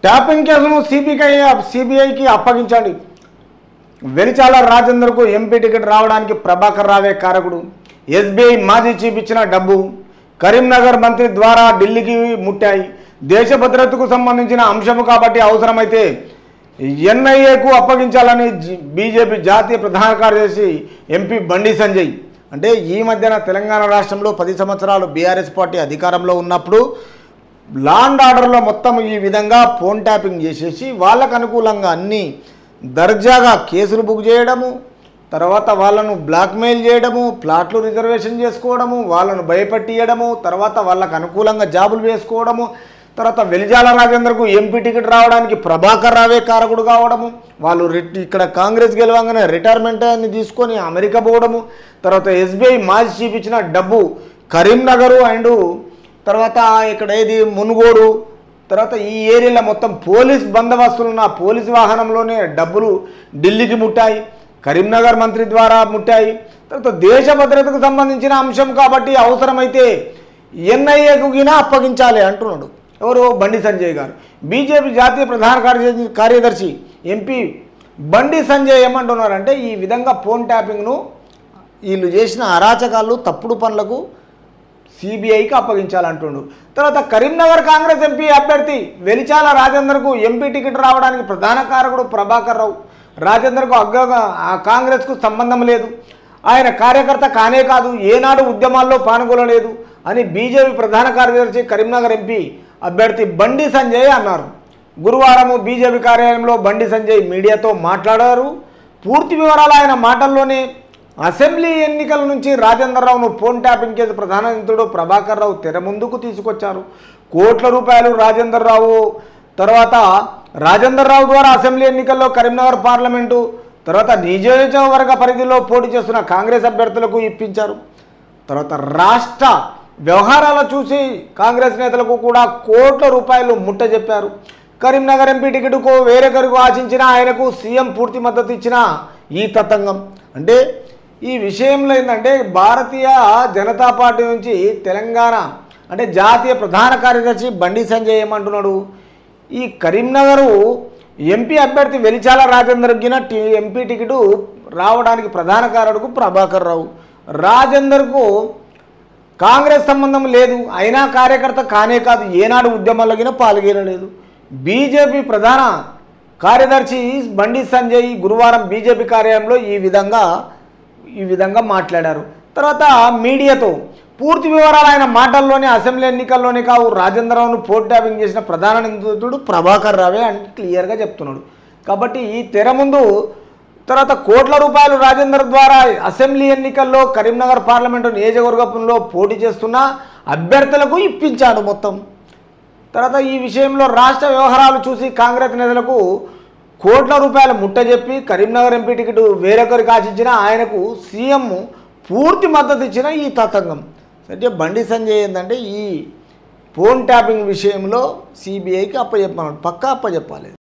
tapping కేసును CBI సిబిఐకి అప్పగించండి వెలిచాల రాజేందర్కు ఎంపీ టికెట్ రావడానికి ప్రభాకర్ రావే కారకుడు ఎస్బీఐ మాజీ చీఫ్ ఇచ్చిన డబ్బు కరీంనగర్ మంత్రి ద్వారా ఢిల్లీకి ముట్టాయి దేశ భద్రతకు సంబంధించిన అంశము కాబట్టి అవసరమైతే ఎన్ఐఏకు అప్పగించాలని జి- బీజేపీ జాతీయ ప్రధాన కార్యదర్శి ఎంపీ బండి సంజయ్ అంటే ఈ మధ్యన తెలంగాణ రాష్ట్రంలో పది సంవత్సరాలు బీఆర్ఎస్ పార్టీ అధికారంలో ఉన్నప్పుడు లాండ్ ఆర్డర్లో మొత్తం ఈ విధంగా ఫోన్ ట్యాపింగ్ చేసేసి వాళ్ళకు అనుకూలంగా అన్ని దర్జాగా కేసులు బుక్ చేయడము తర్వాత వాళ్ళను బ్లాక్మెయిల్ చేయడము ప్లాట్లు రిజర్వేషన్ చేసుకోవడము వాళ్ళను భయపెట్టియడము తర్వాత వాళ్ళకు అనుకూలంగా జాబులు వేసుకోవడము తర్వాత వెలిజాల రాజేందర్కు ఎంపీ టికెట్ రావడానికి ప్రభాకర్ రావే కారకుడు కావడము వాళ్ళు రిట్ ఇక్కడ కాంగ్రెస్ గెలవంగానే రిటైర్మెంట్ అని తీసుకొని అమెరికా పోవడము తర్వాత ఎస్బీఐ మాజీ చీఫ్ ఇచ్చిన డబ్బు కరీంనగరు అండ్ తర్వాత ఇక్కడ ఏది మునుగోడు తర్వాత ఈ ఏరియాలో మొత్తం పోలీస్ బందోబస్తులు ఉన్న పోలీస్ వాహనంలోనే డబ్బులు ఢిల్లీకి ముట్టాయి కరీంనగర్ మంత్రి ద్వారా ముట్టాయి తర్వాత దేశ భద్రతకు సంబంధించిన అంశం కాబట్టి అవసరమైతే ఎన్ఐఏకు గిన అప్పగించాలి అంటున్నాడు ఎవరు బండి సంజయ్ గారు బీజేపీ జాతీయ ప్రధాన కార్యదర్శి కార్యదర్శి ఎంపీ బండి సంజయ్ ఏమంటున్నారంటే ఈ విధంగా ఫోన్ ట్యాపింగ్ను వీళ్ళు చేసిన అరాచకాలు తప్పుడు పనులకు సిబిఐకి అప్పగించాలంటుండు తర్వాత కరీంనగర్ కాంగ్రెస్ ఎంపీ అభ్యర్థి వెలిచాల రాజేందర్కు ఎంపీ టికెట్ రావడానికి ప్రధాన కారకుడు ప్రభాకర్ రావు రాజేందర్కు అగ్ర ఆ కాంగ్రెస్కు సంబంధం లేదు ఆయన కార్యకర్త కానే కాదు ఏనాడు ఉద్యమాల్లో పాల్గొనలేదు అని బీజేపీ ప్రధాన కార్యదర్శి కరీంనగర్ ఎంపీ అభ్యర్థి బండి సంజయ్ అన్నారు గురువారం బీజేపీ కార్యాలయంలో బండి సంజయ్ మీడియాతో మాట్లాడారు పూర్తి వివరాలు ఆయన మాటల్లోనే అసెంబ్లీ ఎన్నికల నుంచి రాజేందర్ రావును ఫోన్ ట్యాపింగ్ కేసు ప్రధాన నిందితుడు ప్రభాకర్ రావు తెర ముందుకు తీసుకొచ్చారు కోట్ల రూపాయలు రాజేందర్ రావు తర్వాత రాజేందర్ రావు ద్వారా అసెంబ్లీ ఎన్నికల్లో కరీంనగర్ పార్లమెంటు తర్వాత నియోజకవర్గ పరిధిలో పోటీ చేస్తున్న కాంగ్రెస్ అభ్యర్థులకు ఇప్పించారు తర్వాత రాష్ట్ర వ్యవహారాలు చూసి కాంగ్రెస్ నేతలకు కూడా కోట్ల రూపాయలు ముట్ట చెప్పారు కరీంనగర్ ఎంపీ టికెట్కు వేరొకరికి ఆశించిన ఆయనకు సీఎం పూర్తి మద్దతు ఇచ్చిన ఈ తతంగం అంటే ఈ విషయంలో ఏంటంటే భారతీయ జనతా పార్టీ నుంచి తెలంగాణ అంటే జాతీయ ప్రధాన కార్యదర్శి బండి సంజయ్ ఏమంటున్నాడు ఈ కరీంనగరు ఎంపీ అభ్యర్థి వెలిచాల రాజేందర్ గిన టి ఎంపీ టికెట్ రావడానికి ప్రధాన కారకుడు ప్రభాకర్ రావు రాజేందర్కు కాంగ్రెస్ సంబంధం లేదు అయినా కార్యకర్త కానే కాదు ఏనాడు ఉద్యమాల్లో గిన పాల్గొనలేదు బీజేపీ ప్రధాన కార్యదర్శి బండి సంజయ్ గురువారం బీజేపీ కార్యాలయంలో ఈ విధంగా ఈ విధంగా మాట్లాడారు తర్వాత మీడియాతో పూర్తి వివరాలు ఆయన మాటల్లోనే అసెంబ్లీ ఎన్నికల్లోనే కావు రాజేంద్రరావును పోర్ట్ ట్యాపింగ్ చేసిన ప్రధాన నిందితుడు ప్రభాకర్ రావే అని క్లియర్గా చెప్తున్నాడు కాబట్టి ఈ తెర ముందు తర్వాత కోట్ల రూపాయలు రాజేందర్ ద్వారా అసెంబ్లీ ఎన్నికల్లో కరీంనగర్ పార్లమెంటు నియోజకవర్గంలో పోటీ చేస్తున్న అభ్యర్థులకు ఇప్పించాడు మొత్తం తర్వాత ఈ విషయంలో రాష్ట్ర వ్యవహారాలు చూసి కాంగ్రెస్ నేతలకు కోట్ల రూపాయల ముట్ట చెప్పి కరీంనగర్ ఎంపీ టికెట్ వేరొకరికి ఆశించిన ఆయనకు సీఎం పూర్తి మద్దతు ఇచ్చిన ఈ తతంగం అంటే బండి సంజయ్ ఏంటంటే ఈ ఫోన్ ట్యాపింగ్ విషయంలో సిబిఐకి అప్పచెప్పమన్నాడు పక్కా అప్పచెప్పాలి